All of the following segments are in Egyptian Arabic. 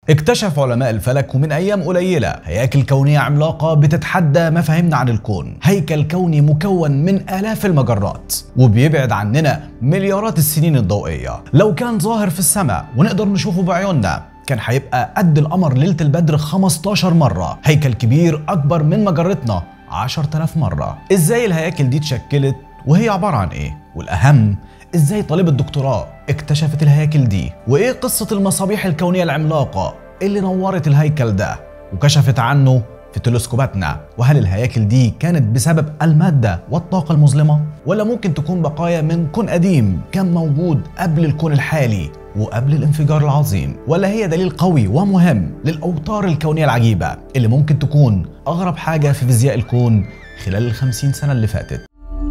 اكتشف علماء الفلك ومن ايام قليله هياكل كونيه عملاقه بتتحدى مفاهيمنا عن الكون هيكل كوني مكون من الاف المجرات وبيبعد عننا مليارات السنين الضوئيه لو كان ظاهر في السماء ونقدر نشوفه بعيوننا كان هيبقى قد القمر ليله البدر 15 مره هيكل كبير اكبر من مجرتنا 10000 مره ازاي الهياكل دي اتشكلت وهي عباره عن ايه والاهم ازاي طالبة دكتوراه اكتشفت الهياكل دي وايه قصة المصابيح الكونية العملاقة اللي نورت الهيكل ده وكشفت عنه في تلسكوباتنا وهل الهياكل دي كانت بسبب المادة والطاقة المظلمة ولا ممكن تكون بقايا من كون قديم كان موجود قبل الكون الحالي وقبل الانفجار العظيم ولا هي دليل قوي ومهم للأوتار الكونية العجيبة اللي ممكن تكون أغرب حاجة في فيزياء الكون خلال الخمسين سنة اللي فاتت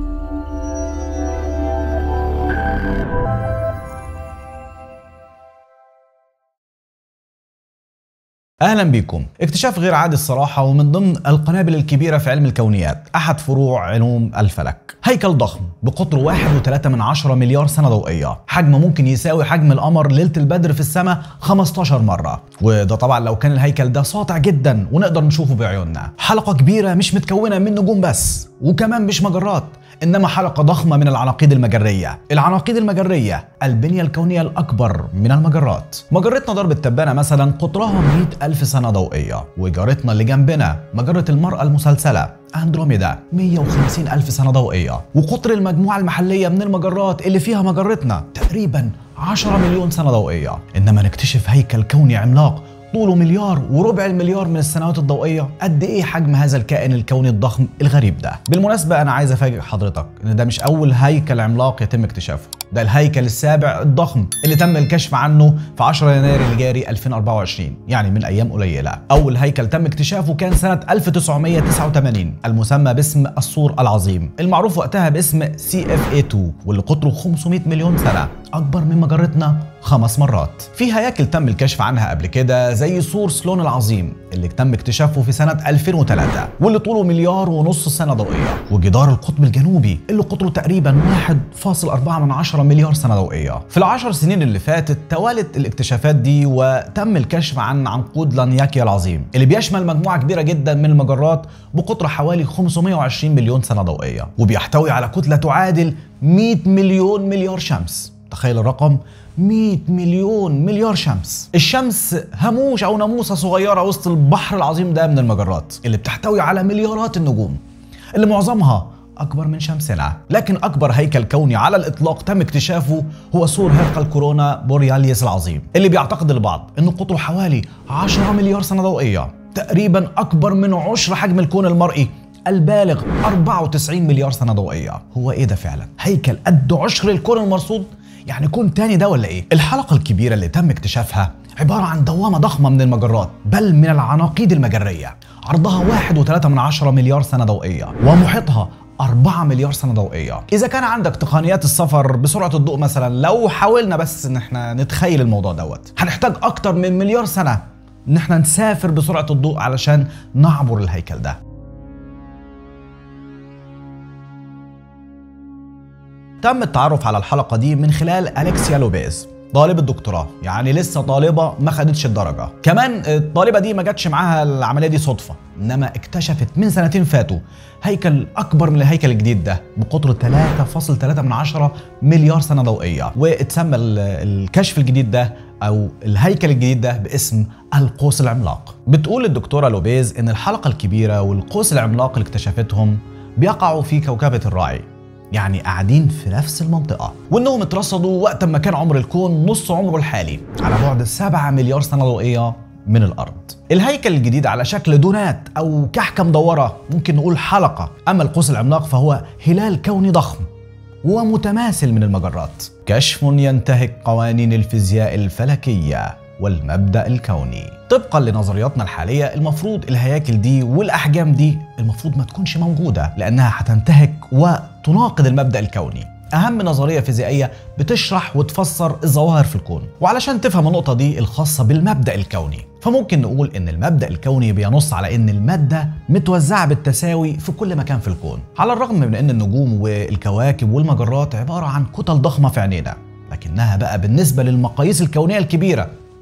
اهلا بيكم اكتشاف غير عادي الصراحه ومن ضمن القنابل الكبيره في علم الكونيات احد فروع علوم الفلك هيكل ضخم بقطره 1.3 من 10 مليار سنه ضوئيه حجمه ممكن يساوي حجم القمر ليله البدر في السماء 15 مره وده طبعا لو كان الهيكل ده ساطع جدا ونقدر نشوفه بعيوننا حلقه كبيره مش متكونه من نجوم بس وكمان مش مجرات إنما حلقة ضخمة من العناقيد المجرية العناقيد المجرية البنية الكونية الأكبر من المجرات مجرتنا درب التبانة مثلا قطرها 100 ألف سنة ضوئية وجارتنا اللي جنبنا مجرة المرأة المسلسلة أندروميدا 150 ألف سنة ضوئية وقطر المجموعة المحلية من المجرات اللي فيها مجرتنا تقريبا 10 مليون سنة ضوئية إنما نكتشف هيكل كوني عملاق طوله مليار وربع المليار من السنوات الضوئيه قد ايه حجم هذا الكائن الكوني الضخم الغريب ده بالمناسبه انا عايز افاجئ حضرتك ان ده مش اول هيكل عملاق يتم اكتشافه ده الهيكل السابع الضخم اللي تم الكشف عنه في 10 يناير اللي جاري 2024 يعني من ايام قليله اول هيكل تم اكتشافه كان سنه 1989 المسمى باسم السور العظيم المعروف وقتها باسم سي اف اي 2 واللي قطره 500 مليون سنه اكبر من مجرتنا خمس مرات في هياكل تم الكشف عنها قبل كده زي سور سلون العظيم اللي تم اكتشافه في سنة 2003 واللي طوله مليار ونص سنة ضوئية وجدار القطب الجنوبي اللي قطره تقريبا 1.4 من 10 مليار سنة ضوئية في العشر سنين اللي فاتت توالت الاكتشافات دي وتم الكشف عن عنقود لانياكيا العظيم اللي بيشمل مجموعة كبيرة جدا من المجرات بقطر حوالي 520 مليون سنة ضوئية وبيحتوي على كتلة تعادل 100 مليون مليار شمس تخيل الرقم 100 مليون مليار شمس الشمس هموش او ناموسه صغيره وسط البحر العظيم ده من المجرات اللي بتحتوي على مليارات النجوم اللي معظمها اكبر من شمسنا لكن اكبر هيكل كوني على الاطلاق تم اكتشافه هو سور هيرقل كورونا بورياليس العظيم اللي بيعتقد البعض انه قطره حوالي 10 مليار سنه ضوئيه تقريبا اكبر من عشر حجم الكون المرئي البالغ 94 مليار سنه ضوئيه هو ايه ده فعلا هيكل قد عشر الكون المرصود يعني كون تاني ده ولا ايه الحلقه الكبيره اللي تم اكتشافها عبارة عن دوامة ضخمة من المجرات بل من العناقيد المجرية عرضها واحد وثلاثة من عشرة مليار سنة ضوئية ومحيطها 4 مليار سنة ضوئية إذا كان عندك تقنيات السفر بسرعة الضوء مثلا لو حاولنا بس إن احنا نتخيل الموضوع دوت هنحتاج أكتر من مليار سنة إن احنا نسافر بسرعة الضوء علشان نعبر الهيكل ده تم التعرف على الحلقة دي من خلال أليكسيا لوبيز طالب الدكتوراه يعني لسه طالبة ما خدتش الدرجة كمان الطالبة دي ما جاتش معاها العملية دي صدفة إنما اكتشفت من سنتين فاتوا هيكل أكبر من الهيكل الجديد ده بقطر 3.3 من عشرة مليار سنة ضوئية واتسمى الكشف الجديد ده أو الهيكل الجديد ده باسم القوس العملاق بتقول الدكتورة لوبيز إن الحلقة الكبيرة والقوس العملاق اللي اكتشفتهم بيقعوا في كوكبة الراعي يعني قاعدين في نفس المنطقة وإنهم اترصدوا وقت ما كان عمر الكون نص عمره الحالي على بعد 7 مليار سنة ضوئية من الأرض الهيكل الجديد على شكل دونات أو كحكة مدورة ممكن نقول حلقة أما القوس العملاق فهو هلال كوني ضخم ومتماثل من المجرات كشف ينتهك قوانين الفيزياء الفلكية والمبدأ الكوني طبقا لنظرياتنا الحالية المفروض الهياكل دي والأحجام دي المفروض ما تكونش موجودة لأنها هتنتهك وتناقض المبدأ الكوني أهم نظرية فيزيائية بتشرح وتفسر الظواهر في الكون وعلشان تفهم النقطة دي الخاصة بالمبدأ الكوني فممكن نقول إن المبدأ الكوني بينص على إن المادة متوزعة بالتساوي في كل مكان في الكون على الرغم من إن النجوم والكواكب والمجرات عبارة عن كتل ضخمة في عينينا لكنها بقى بالنسبة للمقاييس الكونية الكبيرة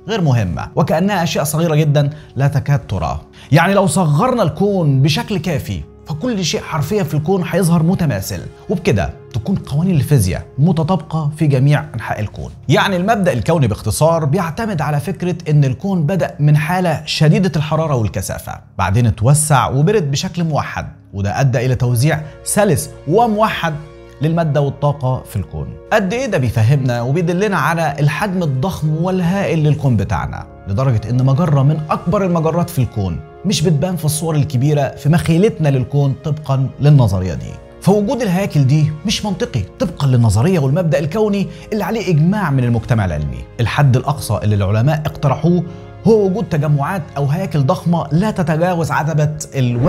غير مهمة وكأنها أشياء صغيرة جدا لا تكاد ترى يعني لو صغرنا الكون بشكل كافي فكل شيء حرفيا في الكون هيظهر متماثل وبكده تكون قوانين الفيزياء متطابقة في جميع أنحاء الكون يعني المبدأ الكوني باختصار بيعتمد على فكرة أن الكون بدأ من حالة شديدة الحرارة والكثافة بعدين اتوسع وبرد بشكل موحد وده أدى إلى توزيع سلس وموحد للمادة والطاقة في الكون قد إيه ده بيفهمنا وبيدلنا على الحجم الضخم والهائل للكون بتاعنا لدرجة إن مجرة من أكبر المجرات في الكون مش بتبان في الصور الكبيرة في مخيلتنا للكون طبقا للنظرية دي فوجود الهياكل دي مش منطقي طبقا للنظريه والمبدا الكوني اللي عليه اجماع من المجتمع العلمي الحد الاقصى اللي العلماء اقترحوه هو وجود تجمعات او هياكل ضخمه لا تتجاوز عتبه ال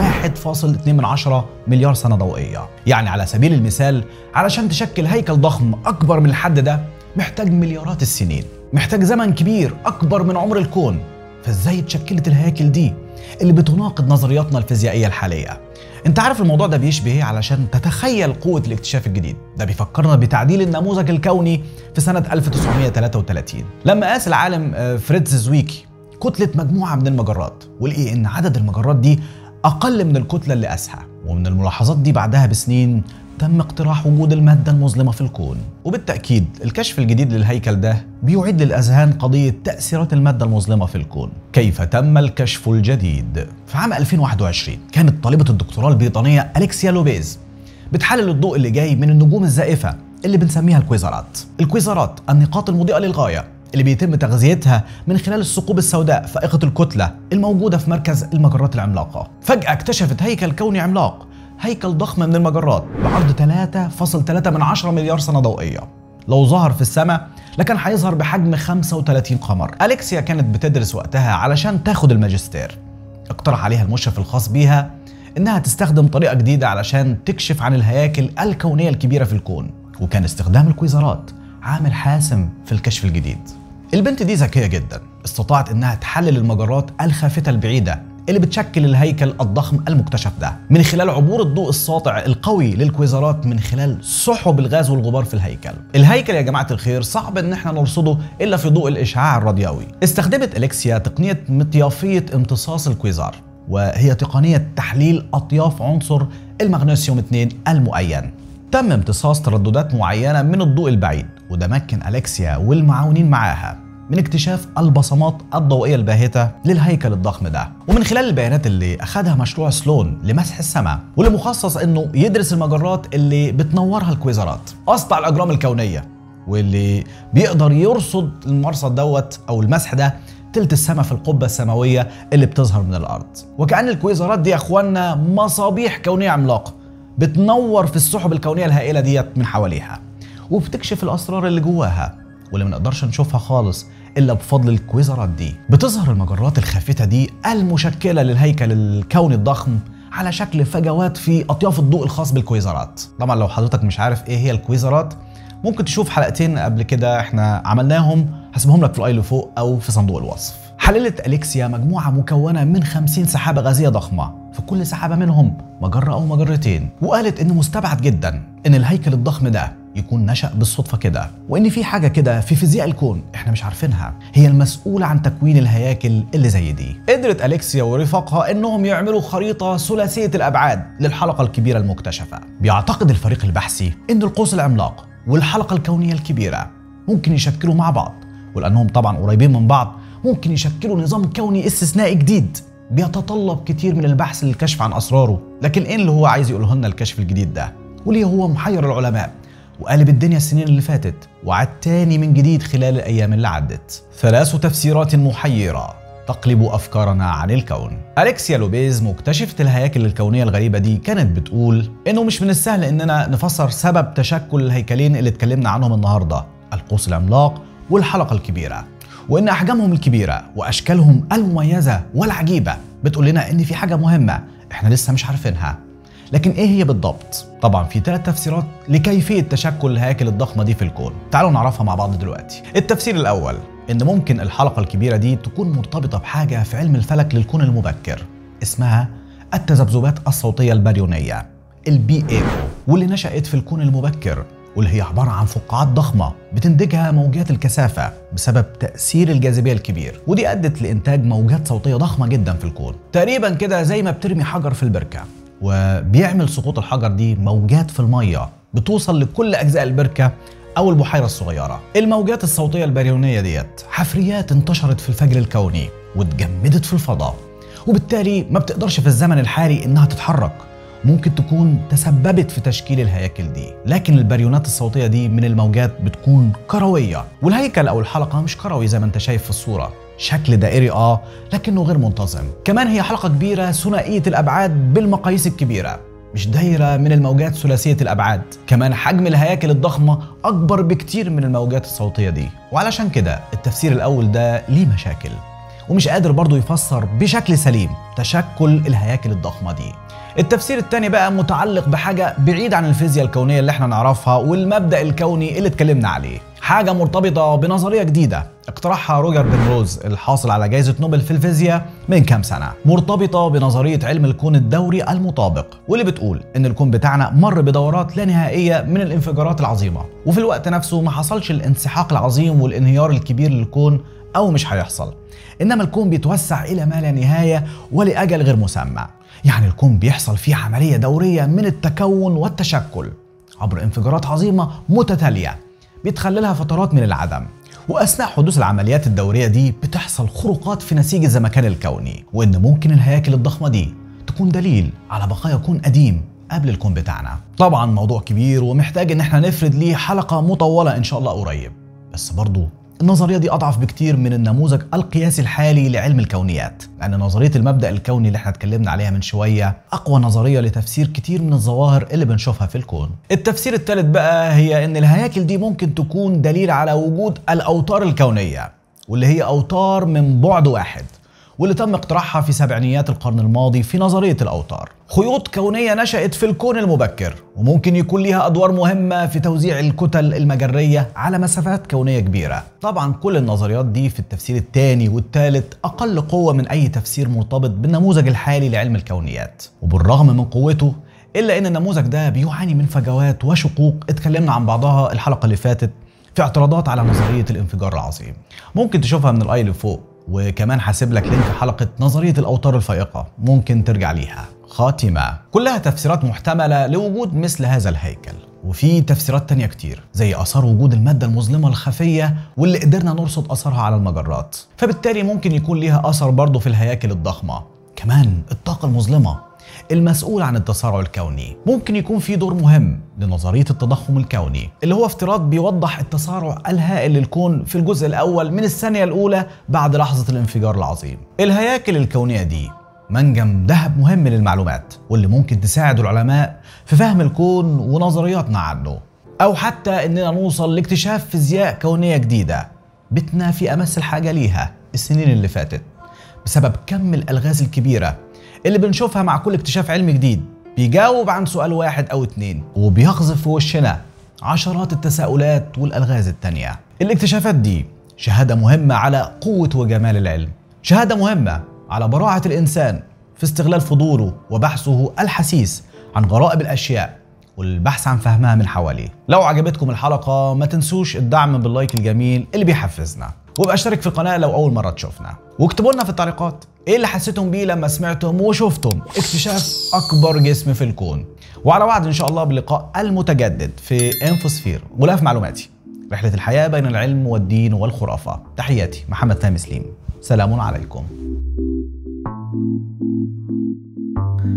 1.2 مليار سنه ضوئيه يعني على سبيل المثال علشان تشكل هيكل ضخم اكبر من الحد ده محتاج مليارات السنين محتاج زمن كبير اكبر من عمر الكون فازاي اتشكلت الهياكل دي اللي بتناقض نظرياتنا الفيزيائيه الحاليه انت عارف الموضوع ده بيشبه ايه علشان تتخيل قوه الاكتشاف الجديد ده بيفكرنا بتعديل النموذج الكوني في سنه 1933 لما قاس العالم فريدز زويكي كتله مجموعه من المجرات ولقي ان عدد المجرات دي اقل من الكتله اللي قاسها ومن الملاحظات دي بعدها بسنين تم اقتراح وجود المادة المظلمة في الكون وبالتأكيد الكشف الجديد للهيكل ده بيعيد للأذهان قضية تأثيرات المادة المظلمة في الكون كيف تم الكشف الجديد في عام 2021 كانت طالبة الدكتوراه البريطانية أليكسيا لوبيز بتحلل الضوء اللي جاي من النجوم الزائفة اللي بنسميها الكويزرات الكويزرات النقاط المضيئة للغاية اللي بيتم تغذيتها من خلال الثقوب السوداء فائقة الكتلة الموجودة في مركز المجرات العملاقة فجأة اكتشفت هيكل كوني عملاق هيكل ضخم من المجرات بعرض 3.3 من 10 مليار سنة ضوئية لو ظهر في السماء لكان هيظهر بحجم 35 قمر أليكسيا كانت بتدرس وقتها علشان تاخد الماجستير اقترح عليها المشرف الخاص بيها انها تستخدم طريقة جديدة علشان تكشف عن الهياكل الكونية الكبيرة في الكون وكان استخدام الكويزرات عامل حاسم في الكشف الجديد البنت دي ذكية جدا استطاعت انها تحلل المجرات الخافتة البعيدة اللي بتشكل الهيكل الضخم المكتشف ده من خلال عبور الضوء الساطع القوي للكويزرات من خلال سحب الغاز والغبار في الهيكل الهيكل يا جماعه الخير صعب ان احنا نرصده الا في ضوء الاشعاع الراديوي استخدمت اليكسيا تقنيه مطيافيه امتصاص الكويزار وهي تقنيه تحليل اطياف عنصر المغنيسيوم 2 المؤين تم امتصاص ترددات معينه من الضوء البعيد وده مكن اليكسيا والمعاونين معاها من اكتشاف البصمات الضوئية الباهتة للهيكل الضخم ده ومن خلال البيانات اللي أخدها مشروع سلون لمسح السماء واللي مخصص إنه يدرس المجرات اللي بتنورها الكويزرات أسطع الأجرام الكونية واللي بيقدر يرصد المرصد دوت أو المسح ده تلت السماء في القبة السماوية اللي بتظهر من الأرض وكأن الكويزرات دي يا أخوانا مصابيح كونية عملاقة بتنور في السحب الكونية الهائلة ديت من حواليها وبتكشف الأسرار اللي جواها واللي ما نقدرش نشوفها خالص الا بفضل الكويزرات دي بتظهر المجرات الخافته دي المشكله للهيكل الكوني الضخم على شكل فجوات في اطياف الضوء الخاص بالكويزرات طبعا لو حضرتك مش عارف ايه هي الكويزرات ممكن تشوف حلقتين قبل كده احنا عملناهم هسيبهم لك في الاي اللي فوق او في صندوق الوصف حللت أليكسيا مجموعة مكونة من 50 سحابة غازية ضخمة في كل سحابة منهم مجرة أو مجرتين وقالت إن مستبعد جدا إن الهيكل الضخم ده يكون نشأ بالصدفة كده وإن في حاجة كده في فيزياء الكون إحنا مش عارفينها هي المسؤولة عن تكوين الهياكل اللي زي دي قدرت أليكسيا ورفاقها إنهم يعملوا خريطة ثلاثية الأبعاد للحلقة الكبيرة المكتشفة بيعتقد الفريق البحثي إن القوس العملاق والحلقة الكونية الكبيرة ممكن يشكلوا مع بعض ولأنهم طبعا قريبين من بعض ممكن يشكلوا نظام كوني استثنائي جديد بيتطلب كتير من البحث للكشف عن اسراره لكن ايه اللي هو عايز يقوله لنا الكشف الجديد ده وليه هو محير العلماء وقلب الدنيا السنين اللي فاتت وعاد تاني من جديد خلال الايام اللي عدت ثلاث تفسيرات محيره تقلب افكارنا عن الكون. اليكسيا لوبيز مكتشفه الهياكل الكونيه الغريبه دي كانت بتقول انه مش من السهل اننا نفسر سبب تشكل الهيكلين اللي اتكلمنا عنهم النهارده، القوس العملاق والحلقه الكبيره. وان احجامهم الكبيره واشكالهم المميزه والعجيبه بتقول لنا ان في حاجه مهمه احنا لسه مش عارفينها لكن ايه هي بالضبط طبعا في ثلاث تفسيرات لكيفيه تشكل الهياكل الضخمه دي في الكون تعالوا نعرفها مع بعض دلوقتي التفسير الاول ان ممكن الحلقه الكبيره دي تكون مرتبطه بحاجه في علم الفلك للكون المبكر اسمها التذبذبات الصوتيه الباريونيه البي ايكو واللي نشأت في الكون المبكر واللي هي عبارة عن فقاعات ضخمة بتنتجها موجات الكثافة بسبب تأثير الجاذبية الكبير ودي أدت لإنتاج موجات صوتية ضخمة جدا في الكون تقريبا كده زي ما بترمي حجر في البركة وبيعمل سقوط الحجر دي موجات في المية بتوصل لكل أجزاء البركة أو البحيرة الصغيرة الموجات الصوتية الباريونية ديت حفريات انتشرت في الفجر الكوني واتجمدت في الفضاء وبالتالي ما بتقدرش في الزمن الحالي إنها تتحرك ممكن تكون تسببت في تشكيل الهياكل دي لكن الباريونات الصوتية دي من الموجات بتكون كروية والهيكل أو الحلقة مش كروي زي ما انت شايف في الصورة شكل دائري اه لكنه غير منتظم كمان هي حلقة كبيرة ثنائية الأبعاد بالمقاييس الكبيرة مش دايرة من الموجات ثلاثية الأبعاد كمان حجم الهياكل الضخمة أكبر بكتير من الموجات الصوتية دي وعلشان كده التفسير الأول ده ليه مشاكل ومش قادر برضه يفسر بشكل سليم تشكل الهياكل الضخمة دي التفسير الثاني بقى متعلق بحاجة بعيد عن الفيزياء الكونية اللي احنا نعرفها والمبدأ الكوني اللي اتكلمنا عليه حاجة مرتبطة بنظرية جديدة اقترحها روجر بنروز الحاصل على جائزة نوبل في الفيزياء من كام سنة مرتبطة بنظرية علم الكون الدوري المطابق واللي بتقول ان الكون بتاعنا مر بدورات لا نهائية من الانفجارات العظيمة وفي الوقت نفسه ما حصلش الانسحاق العظيم والانهيار الكبير للكون او مش هيحصل انما الكون بيتوسع الى ما لا نهاية ولاجل غير مسمى يعني الكون بيحصل فيه عملية دورية من التكون والتشكل عبر انفجارات عظيمة متتالية بيتخللها فترات من العدم واثناء حدوث العمليات الدوريه دي بتحصل خروقات في نسيج الزمكان الكوني وان ممكن الهياكل الضخمه دي تكون دليل على بقايا كون قديم قبل الكون بتاعنا طبعا موضوع كبير ومحتاج ان احنا نفرد ليه حلقه مطوله ان شاء الله قريب بس برضه النظرية دي أضعف بكتير من النموذج القياسي الحالي لعلم الكونيات لأن نظرية المبدأ الكوني اللي احنا اتكلمنا عليها من شوية أقوى نظرية لتفسير كتير من الظواهر اللي بنشوفها في الكون التفسير الثالث بقى هي أن الهياكل دي ممكن تكون دليل على وجود الأوتار الكونية واللي هي أوتار من بعد واحد واللي تم اقتراحها في سبعينيات القرن الماضي في نظرية الأوتار خيوط كونية نشأت في الكون المبكر وممكن يكون ليها أدوار مهمة في توزيع الكتل المجرية على مسافات كونية كبيرة طبعا كل النظريات دي في التفسير الثاني والثالث أقل قوة من أي تفسير مرتبط بالنموذج الحالي لعلم الكونيات وبالرغم من قوته إلا أن النموذج ده بيعاني من فجوات وشقوق اتكلمنا عن بعضها الحلقة اللي فاتت في اعتراضات على نظرية الانفجار العظيم ممكن تشوفها من الآي اللي فوق وكمان هسيب لك لينك حلقة نظرية الأوتار الفائقة ممكن ترجع ليها خاتمة كلها تفسيرات محتملة لوجود مثل هذا الهيكل وفي تفسيرات تانية كتير زي آثار وجود المادة المظلمة الخفية واللي قدرنا نرصد أثرها على المجرات فبالتالي ممكن يكون ليها أثر برضه في الهياكل الضخمة كمان الطاقة المظلمة المسؤول عن التسارع الكوني ممكن يكون في دور مهم لنظرية التضخم الكوني اللي هو افتراض بيوضح التسارع الهائل للكون في الجزء الأول من الثانية الأولى بعد لحظة الانفجار العظيم الهياكل الكونية دي منجم ذهب مهم للمعلومات واللي ممكن تساعد العلماء في فهم الكون ونظرياتنا عنه أو حتى إننا نوصل لاكتشاف فيزياء كونية جديدة بتنا في أمس الحاجة ليها السنين اللي فاتت بسبب كم الألغاز الكبيرة اللي بنشوفها مع كل اكتشاف علمي جديد بيجاوب عن سؤال واحد أو اتنين وبيقذف في وشنا عشرات التساؤلات والألغاز التانية الاكتشافات دي شهادة مهمة على قوة وجمال العلم شهادة مهمة على براعة الإنسان في استغلال فضوله وبحثه الحسيس عن غرائب الأشياء والبحث عن فهمها من حواليه لو عجبتكم الحلقة ما تنسوش الدعم باللايك الجميل اللي بيحفزنا وابقى اشترك في القناة لو أول مرة تشوفنا واكتبوا لنا في التعليقات ايه اللي حسيتم بيه لما سمعتم وشفتم اكتشاف أكبر جسم في الكون وعلى وعد إن شاء الله باللقاء المتجدد في انفوسفير غلاف معلوماتي رحلة الحياة بين العلم والدين والخرافة تحياتي محمد تامي سليم سلام عليكم